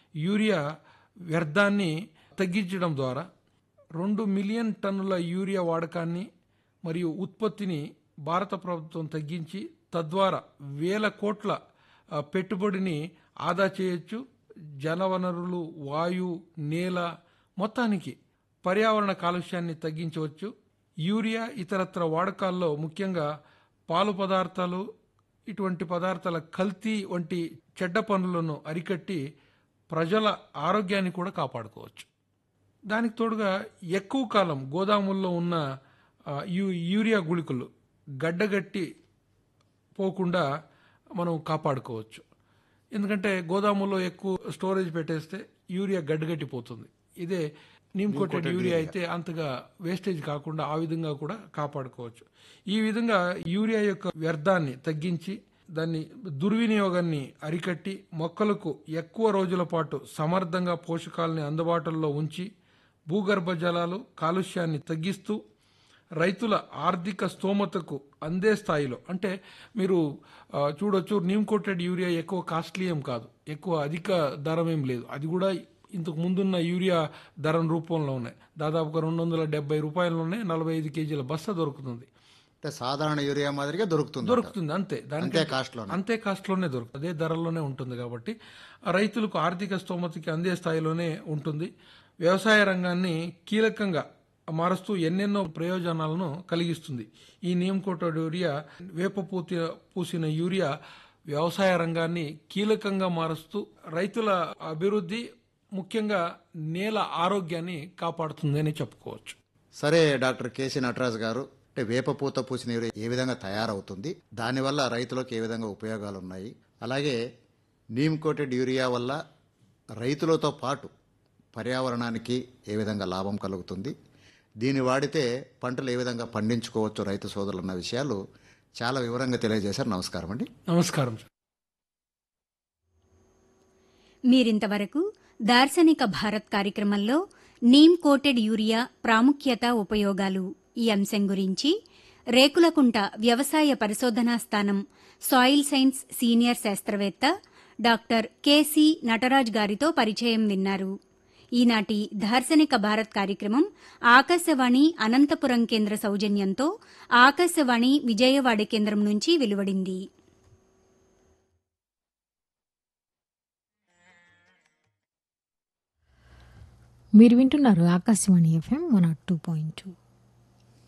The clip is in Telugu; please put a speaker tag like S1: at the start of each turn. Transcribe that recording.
S1: యూరియా వ్యర్థాన్ని తగ్గించడం ద్వారా రెండు మిలియన్ టన్నుల యూరియా వాడకాన్ని మరియు ఉత్పత్తిని భారత ప్రభుత్వం తగ్గించి తద్వారా వేల కోట్ల ఆ, పెట్టుబడిని ఆదా చేయొచ్చు జనవనరులు వాయు నేల మొత్తానికి పర్యావరణ కాలుష్యాన్ని తగ్గించవచ్చు యూరియా ఇతరత్ర వాడకాల్లో ముఖ్యంగా పాలు పదార్థాలు ఇటువంటి పదార్థాల కల్తీ వంటి చెడ్డ పనులను అరికట్టి ప్రజల ఆరోగ్యాన్ని కూడా కాపాడుకోవచ్చు దానికి తోడుగా ఎక్కువ కాలం గోదాముల్లో ఉన్న ఆ, యూ యూరియా గుళికలు గడ్డగట్టి పోకుండా మనం కాపాడుకోవచ్చు ఎందుకంటే గోదాముల్లో ఎక్కువ స్టోరేజ్ పెట్టేస్తే యూరియా గడ్డగట్టిపోతుంది ఇదే నీమ్ కోటెడ్ యూరియా అయితే అంతగా వేస్టేజ్ కాకుండా ఆ విధంగా కూడా కాపాడుకోవచ్చు ఈ విధంగా యూరియా యొక్క వ్యర్థాన్ని తగ్గించి దాన్ని దుర్వినియోగాన్ని అరికట్టి మొక్కలకు ఎక్కువ రోజుల పాటు సమర్థంగా పోషకాలని అందుబాటులో ఉంచి భూగర్భ జలాలు కాలుష్యాన్ని తగ్గిస్తూ రైతుల ఆర్థిక స్తోమతకు అందే స్థాయిలో అంటే మీరు ఆ, చూడొచ్చు నీమ్ కోటెడ్ యూరియా ఎక్కువ కాస్ట్లీ ఏం కాదు ఎక్కువ అధిక ధరం ఏం లేదు అది కూడా ఇంతకు ముందున్న యూరియా ధరం రూపంలో ఉన్నాయి దాదాపుగా రెండు వందల డెబ్బై రూపాయలలోనే నలభై ఐదు కేజీల బస్తా దొరుకుతుంది
S2: అంటే సాధారణ యూరియా మాదిరిగా దొరుకుతుంది
S1: దొరుకుతుంది అంతే దానికి
S2: అంతే కాస్ట్లోనే
S1: అంతే కాస్ట్లోనే దొరుకుతుంది అదే ధరల్లోనే ఉంటుంది కాబట్టి ఆ రైతులకు ఆర్థిక స్తోమతకి అందే స్థాయిలోనే ఉంటుంది వ్యవసాయ రంగాన్ని కీలకంగా మారుస్తూ ఎన్నెన్నో ప్రయోజనాలను కలిగిస్తుంది ఈ నీమ్ కోటెడ్ యూరియా వేప పూతి పూసిన యూరియా వ్యవసాయ రంగాన్ని కీలకంగా మారుస్తూ రైతుల అభివృద్ధి ముఖ్యంగా నేల ఆరోగ్యాన్ని కాపాడుతుంది అని చెప్పుకోవచ్చు
S2: సరే డాక్టర్ కేసీ నటరాజ్ గారు అంటే వేప పూత పూసిన యూరియా ఏ విధంగా తయారవుతుంది దానివల్ల రైతులకు ఏ విధంగా ఉపయోగాలు ఉన్నాయి అలాగే నీమ్ కోటెడ్ యూరియా వల్ల రైతులతో పాటు పర్యావరణానికి ఏ విధంగా లాభం కలుగుతుంది దీన్ని వాడితే పంటలు ఏ విధంగా పండించుకోవచ్చు రైతు సోదరులు అన్న విషయాలు చాలా వివరంగా తెలియజేశారు నమస్కారం అండి
S1: నమస్కారం
S3: మీరింతవరకు దార్శనిక భారత్ కార్యక్రమంలో నీమ్ కోటెడ్ యూరియా ప్రాముఖ్యత ఉపయోగాలు ఈ అంశం గురించి రేకులకుంట వ్యవసాయ పరిశోధనా స్థానం సాయిల్ సైన్స్ సీనియర్ శాస్త్రవేత్త డాక్టర్ కెసి నటరాజ్ గారితో పరిచయం విన్నారు ఈనాటి దార్శనిక భారత్ కార్యక్రమం ఆకాశవాణి అనంతపురం కేంద్ర సౌజన్యంతో ఆకాశవాణి విజయవాడ కేంద్రం నుంచి వెలువడింది
S4: మీరు వింటున్నారు Akashvani FM one naught two point two